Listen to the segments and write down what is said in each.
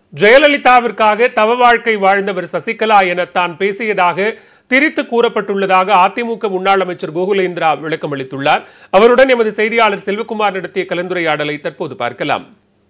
ஜெயலலிதாவிற்காக தவ வாழ்க்கை வாழ்ந்தவர் சசிகலா என தான் பேசியதாக திரித்து கூறப்பட்டுள்ளதாக அதிமுக முன்னாள் அமைச்சர் கோகுலேந்திரா விளக்கம் அளித்துள்ளார் அவருடன் எமது செய்தியாளர் செல்வகுமார் நடத்திய கலந்துரையாடலை தற்போது பார்க்கலாம்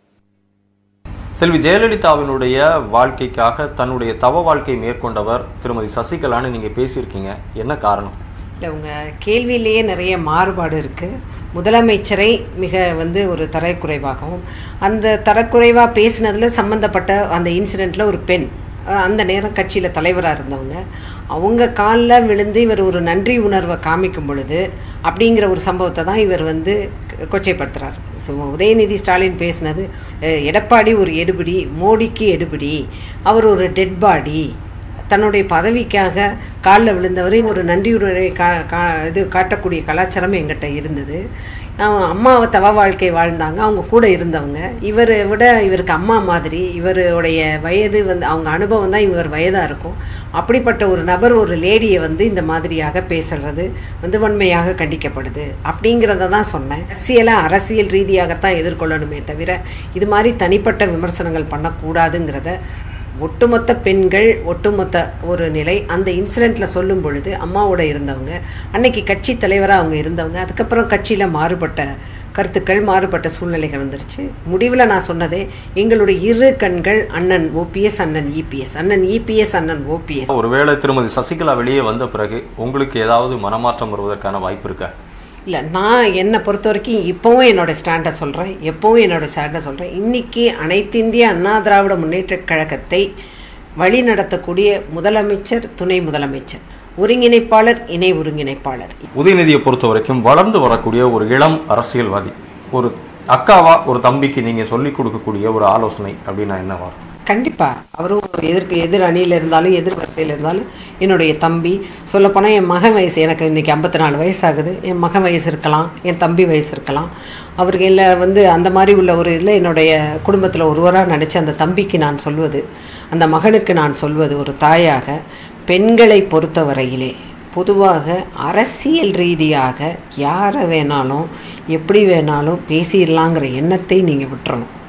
செல்வி ஜெயலலிதாவினுடைய வாழ்க்கைக்காக தன்னுடைய தவ வாழ்க்கை மேற்கொண்டவர் திருமதி சசிகலான்னு நீங்க பேசியிருக்கீங்க என்ன காரணம் இல்லை உங்கள் கேள்வியிலேயே நிறைய மாறுபாடு இருக்குது முதலமைச்சரை மிக வந்து ஒரு தரக்குறைவாகவும் அந்த தரக்குறைவாக பேசினதில் சம்மந்தப்பட்ட அந்த இன்சிடெண்ட்டில் ஒரு பெண் அஹ் அந்த நேரம் கட்சியில் தலைவராக இருந்தவங்க அவங்க காலில் விழுந்து இவர் ஒரு நன்றி உணர்வை காமிக்கும் பொழுது அப்படிங்கிற ஒரு சம்பவத்தை தான் இவர் வந்து க- கொச்சைப்படுத்துறார் ஸோ உதயநிதி ஸ்டாலின் பேசினது அஹ் எடப்பாடி ஒரு எடுபிடி மோடிக்கு எடுபிடி அவர் ஒரு டெட் பாடி தன்னுடைய பதவிக்காக காலில் விழுந்தவரை ஒரு நன்றியுடனே கா கா இது காட்டக்கூடிய கலாச்சாரம் எங்கிட்ட இருந்தது அவன் அம்மாவை தவ வாழ்க்கை வாழ்ந்தாங்க அவங்க கூட இருந்தவங்க இவரை விட இவருக்கு அம்மா மாதிரி இவருடைய வயது வந்து அவங்க அனுபவம் தான் இவர் வயதாக இருக்கும் அப்படிப்பட்ட ஒரு நபர் ஒரு லேடியை வந்து இந்த மாதிரியாக பேசுறது வந்து வன்மையாக கண்டிக்கப்படுது அப்படிங்கிறத தான் சொன்னேன் அரசியலை அரசியல் ரீதியாகத்தான் எதிர்கொள்ளணுமே தவிர இது மாதிரி தனிப்பட்ட விமர்சனங்கள் பண்ணக்கூடாதுங்கிறத ஒட்டுமொத்த பெண்கள் ஒட்டுமொத்த ஒரு நிலை அந்த இன்சிடெண்ட்டில் சொல்லும் பொழுது அம்மாவோட இருந்தவங்க அன்னைக்கு கட்சி தலைவராக அவங்க இருந்தவங்க அதுக்கப்புறம் கட்சியில் மாறுபட்ட கருத்துக்கள் மாறுபட்ட சூழ்நிலைகள் வந்துருச்சு முடிவில் நான் சொன்னதே எங்களுடைய இரு கண்கள் அண்ணன் ஓபிஎஸ் அண்ணன் இபிஎஸ் அண்ணன் இபிஎஸ் அண்ணன் ஓபிஎஸ் ஒருவேளை திருமதி சசிகலா வெளியே வந்த பிறகு உங்களுக்கு ஏதாவது மனமாற்றம் வருவதற்கான வாய்ப்பு இருக்கா இல்லை நான் என்னை பொறுத்த வரைக்கும் இப்போவும் என்னோட ஸ்டாண்டை சொல்கிறேன் எப்போவும் என்னோட ஸ்டாண்டை சொல்கிறேன் இன்றைக்கி அனைத்திந்திய அண்ணா திராவிட முன்னேற்றக் கழகத்தை வழி நடத்தக்கூடிய முதலமைச்சர் துணை முதலமைச்சர் ஒருங்கிணைப்பாளர் இணை ஒருங்கிணைப்பாளர் உதயநிதியை பொறுத்த வரைக்கும் வளர்ந்து வரக்கூடிய ஒரு இளம் அரசியல்வாதி ஒரு அக்காவா ஒரு தம்பிக்கு நீங்க சொல்லிக் கொடுக்கக்கூடிய ஒரு ஆலோசனை அப்படின்னா என்னவா இருக்கும்? கண்டிப்பாக அவரும் எதிர்க்கு எதிர் அணியில் இருந்தாலும் எதிர் வரிசையில் இருந்தாலும் என்னுடைய தம்பி சொல்லப்போனால் என் மகன் வயசு எனக்கு இன்றைக்கி ஐம்பத்தி நாலு வயசு ஆகுது என் மகன் வயசு இருக்கலாம் என் தம்பி வயசு இருக்கலாம் அவர்கள் வந்து அந்த மாதிரி உள்ள ஒரு இதில் என்னுடைய குடும்பத்தில் ஒருவராக நினச்சி அந்த தம்பிக்கு நான் சொல்வது அந்த மகனுக்கு நான் சொல்வது ஒரு தாயாக பெண்களை பொறுத்தவரையிலே பொதுவாக அரசியல் ரீதியாக யாரை வேணாலும் எப்படி வேணாலும் பேசிடலாங்கிற எண்ணத்தை நீங்கள் விட்டுறணும்